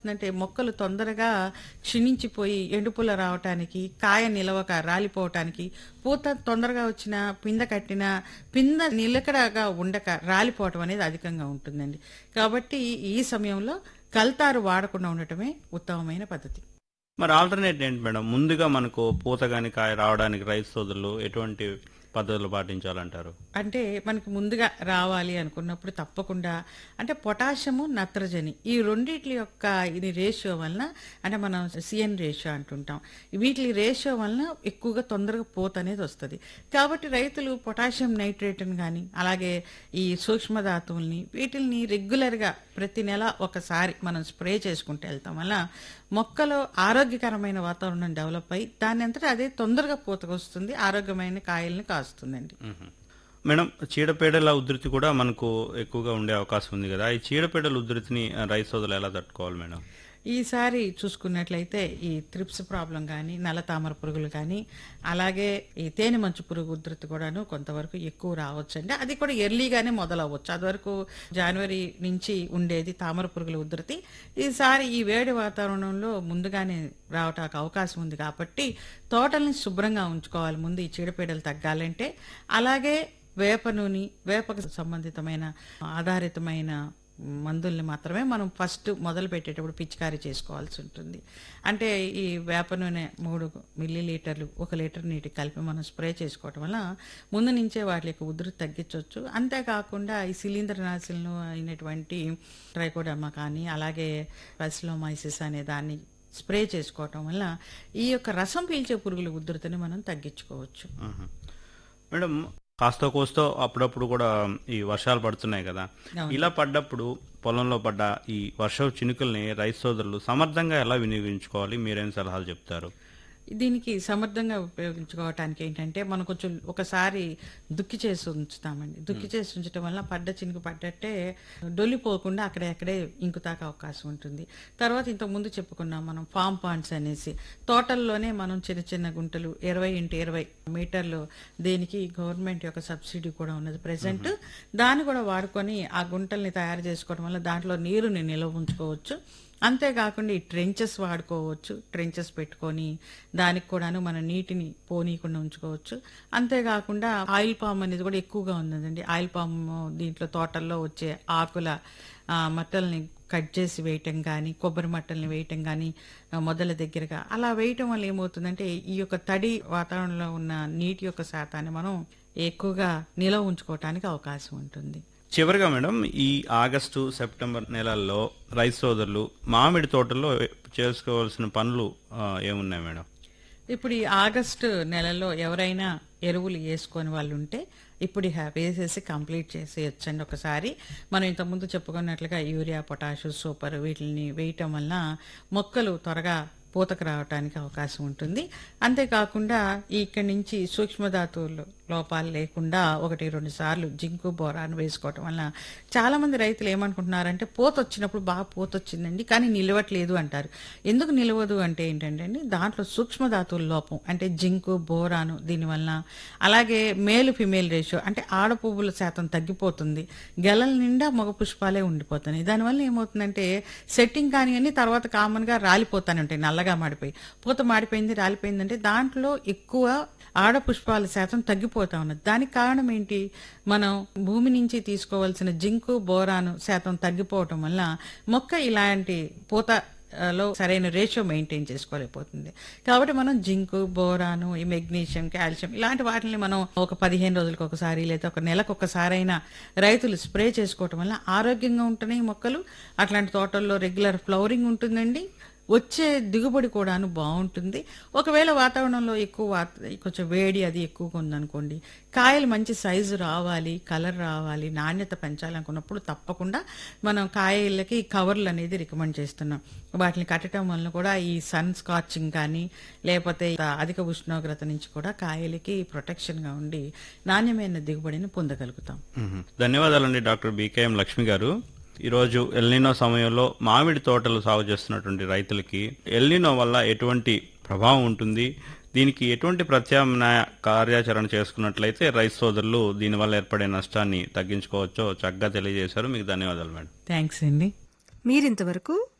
అంటే మొక్కలు తొందరగా క్షీణించిపోయి ఎండుపుల్ల రావటానికి కాయ నిలవక రాలిపోవటానికి పూత తొందరగా వచ్చిన పింద కట్టిన పింద నిలకడగా ఉండక రాలిపోవటం అనేది అధికంగా ఉంటుందండి కాబట్టి ఈ సమయంలో కల్తారు వాడకుండా ఉండటమే ఉత్తమమైన పద్ధతి మరి ఆల్టర్నేట్ ఏంటి మేడం ముందుగా మనకు పూత గాని కాయ రావడానికి రైతు సోదరులు ఎటువంటి పద్ధతులు పాటించాలంటారు అంటే మనకి ముందుగా రావాలి అనుకున్నప్పుడు తప్పకుండా అంటే పొటాషియము నత్రజని ఈ రెండిట్ల యొక్క ఇది రేషియో వలన అంటే మనం సిఎన్ రేషియో అంటుంటాం వీటి రేషియో వలన ఎక్కువగా తొందరగా పోత అనేది వస్తుంది కాబట్టి రైతులు పొటాషియం నైట్రేట్ని కానీ అలాగే ఈ సూక్ష్మధాతువుల్ని వీటిల్ని రెగ్యులర్గా ప్రతి నెల ఒకసారి మనం స్ప్రే చేసుకుంటూ వెళ్తాం వల్ల మొక్కలో ఆరోగ్యకరమైన వాతావరణం డెవలప్ అయ్యి దాని అంతటా అదే తొందరగా పూతకొస్తుంది ఆరోగ్యమైన కాయల్ని కాస్తుందండి మ్మ్. మేడం చీడపీడల ఉధృతి కూడా మనకు ఎక్కువగా ఉండే అవకాశం ఉంది కదా ఈ చీడపీడల ఉధృతిని ఆ, రైతు సోదరులు ఎలా తట్టుకోవాలి మేడం ఈసారి చూసుకున్నట్లయితే ఈ త్రిప్స్ ప్రాబ్లం కానీ నల్ల తామర పురుగులు కానీ అలాగే ఈ తేనె మంచు పురుగు ఉధృతి కూడాను కొంతవరకు ఎక్కువ రావచ్చు అండి అది కూడా ఎర్లీగానే మొదలవ్వచ్చు అది వరకు జనవరి నుంచి ఉండేది తామర పురుగుల ఉధృతి ఈసారి ఈ వేడి వాతావరణంలో ముందుగానే రావటానికి అవకాశం ఉంది కాబట్టి తోటల్ని శుభ్రంగా ఉంచుకోవాలి ముందు ఈ చీడపీడలు తగ్గాలంటే అలాగే వేప నూనె వేపకు సంబంధితమైన ఆధారితమైన మందుల్ని మాత్రమే మనం ఫస్ట్ మొదలు పెట్టేటప్పుడు పిచికారీ చేసుకోవాల్సి ఉంటుంది అంటే ఈ వేప నూనె మూడు మిల్లీ లీటర్లు ఒక లీటర్ నీటికి కలిపి మనం స్ప్రే చేసుకోవటం వల్ల ముందు నుంచే వాటి యొక్క ఉధృతి తగ్గించవచ్చు అంతేకాకుండా ఈ శిలీంద్ర నాశిలను అయినటువంటి ట్రైకోడర్మా కానీ అలాగే పసిలోమైసిస్ అనే దాన్ని స్ప్రే చేసుకోవటం వల్ల ఈ యొక్క రసం పీల్చే పురుగుల ఉధృతిని మనం తగ్గించుకోవచ్చు మ్మ్. మేడం కాస్త కోస్తో అప్పుడప్పుడు కూడా ఈ వర్షాలు పడుతున్నాయి కదా అవును. ఇలా పడ్డప్పుడు పొలంలో పడ్డ ఈ వర్షపు చినుకుల్ని రైతు సోదరులు సమర్థంగా ఎలా వినియోగించుకోవాలి మీరేం సలహాలు చెప్తారు దీనికి సమర్థంగా ఉపయోగించుకోవటానికి ఏంటంటే మనం కొంచెం ఒకసారి దుక్కి చేసి ఉంచుతామండి దుక్కి చేసి ఉంచడం వల్ల పడ్డ చినుకు పడ్డట్టే డొల్లిపోకుండా అక్కడే అక్కడే ఇంకుతాక అవకాశం ఉంటుంది తర్వాత ఇంతకు ముందు చెప్పుకున్నాం మనం ఫామ్ పాండ్స్ అనేసి తోటల్లోనే మనం చిన్న చిన్న గుంటలు ఇరవై ఇంటూ ఇరవై మీటర్లు దీనికి గవర్నమెంట్ యొక్క సబ్సిడీ కూడా ఉన్నది ప్రెసెంట్ దాన్ని కూడా వాడుకొని ఆ గుంటల్ని తయారు చేసుకోవడం వల్ల దాంట్లో నీరుని నిల్వ ఉంచుకోవచ్చు అంతేకాకుండా ఈ ట్రెంచెస్ వాడుకోవచ్చు ట్రెంచెస్ పెట్టుకొని దానికి కూడాను మన నీటిని పోనీయకుండా ఉంచుకోవచ్చు అంతేకాకుండా ఆయిల్ పామ్ అనేది కూడా ఎక్కువగా ఉందండి ఆయిల్ పామ్ దీంట్లో తోటల్లో వచ్చే ఆకుల ఆ, మట్టల్ని కట్ చేసి వేయటం కానీ కొబ్బరి మట్టల్ని వేయటం కానీ ఆ, మొదల దగ్గరగా అలా వేయటం వల్ల ఏమవుతుందంటే ఈ యొక్క తడి వాతావరణంలో ఉన్న నీటి యొక్క శాతాన్ని మనం ఎక్కువగా నిలవ ఉంచుకోవటానికి అవకాశం ఉంటుంది చివరిగా మేడం ఈ ఆగస్టు సెప్టెంబర్ నెలల్లో రైతు సోదరులు మామిడి తోటల్లో చేసుకోవాల్సిన పనులు ఆ, ఏమున్నాయి మేడం ఇప్పుడు ఈ ఆగస్టు నెలలో ఎవరైనా ఎరువులు వేసుకొని వాళ్ళు ఉంటే ఇప్పుడు ఇహ వేసేసి కంప్లీట్ చేసేయచ్చండి ఒకసారి మనం ఇంతకుముందు చెప్పుకున్నట్లుగా యూరియా పొటాషు సూపర్ వీటిని వేయటం వల్ల మొక్కలు త్వరగా పూతకు రావడానికి అవకాశం ఉంటుంది అంతేకాకుండా ఇక్కడి నుంచి సూక్ష్మధాతువులు లోపాలు లేకుండా ఒకటి రెండు సార్లు జింకు బోరాన్ వేసుకోవటం వల్ల చాలా మంది రైతులు ఏమనుకుంటున్నారంటే పూత వచ్చినప్పుడు బాగా పూత వచ్చిందండి కానీ నిలవట్లేదు అంటారు ఎందుకు నిలవదు అంటే ఏంటంటే అండి దాంట్లో సూక్ష్మధాతువుల లోపం అంటే జింకు బోరాను దీనివల్ల అలాగే మేలు ఫిమేల్ రేషియో అంటే ఆడ పువ్వుల శాతం తగ్గిపోతుంది గెలల నిండా మగ పుష్పాలే ఉండిపోతున్నాయి దానివల్ల ఏమవుతుందంటే సెట్టింగ్ కానీ అన్ని తర్వాత కామన్ గా రాలిపోతానే ఉంటాయి నల్లగా మాడిపోయి పూత మాడిపోయింది రాలిపోయిందంటే దాంట్లో ఎక్కువ ఆడ పుష్పాల శాతం తగ్గిపోతా ఉన్నది దానికి కారణం ఏంటి మనం భూమి నుంచి తీసుకోవాల్సిన జింకు బోరాను శాతం తగ్గిపోవటం వల్ల మొక్క ఇలాంటి పూత ఆ, లో సరైన రేషియో మెయింటైన్ చేసుకోలేకపోతుంది కాబట్టి మనం జింకు బోరాను ఈ మెగ్నీషియం కాల్షియం ఇలాంటి వాటిని మనం ఒక పదిహేను రోజులకు ఒకసారి లేదా ఒక నెలకు ఒకసారి అయినా రైతులు స్ప్రే చేసుకోవటం వల్ల ఆరోగ్యంగా ఉంటున్నాయి మొక్కలు అట్లాంటి తోటల్లో రెగ్యులర్ ఫ్లవరింగ్ ఉంటుందండి వచ్చే దిగుబడి కూడాను బాగుంటుంది ఒకవేళ వాతావరణంలో ఎక్కువ వాత- కొంచెం వేడి అది ఎక్కువగా ఉందనుకోండి కాయలు మంచి సైజు రావాలి కలర్ రావాలి నాణ్యత పెంచాలనుకున్నప్పుడు తప్పకుండా మనం కాయలకి కవర్లు అనేది రికమెండ్ చేస్తున్నాం వాటిని కట్టడం వలన కూడా ఈ సన్ స్కాచింగ్ కానీ లేకపోతే అధిక ఉష్ణోగ్రత నుంచి కూడా కాయలకి ప్రొటెక్షన్ గా ఉండి నాణ్యమైన దిగుబడిని పొందగలుగుతాం మ్మ్. ధన్యవాదాలండి డాక్టర్ బీకేఎం లక్ష్మి గారు ఈరోజు ఎల్నినో సమయంలో మామిడి తోటలు సాగు చేస్తున్నటువంటి రైతులకి ఎల్నినో వల్ల ఎటువంటి ప్రభావం ఉంటుంది దీనికి ఎటువంటి ప్రత్యామ్నాయ కార్యాచరణ చేసుకున్నట్లయితే రైతు సోదరులు దీనివల్ల ఏర్పడే నష్టాన్ని తగ్గించుకోవచ్చో చక్కగా తెలియజేశారు మీకు ధన్యవాదాలు మేడం థ్యాంక్స్ అండి మీరింతవరకు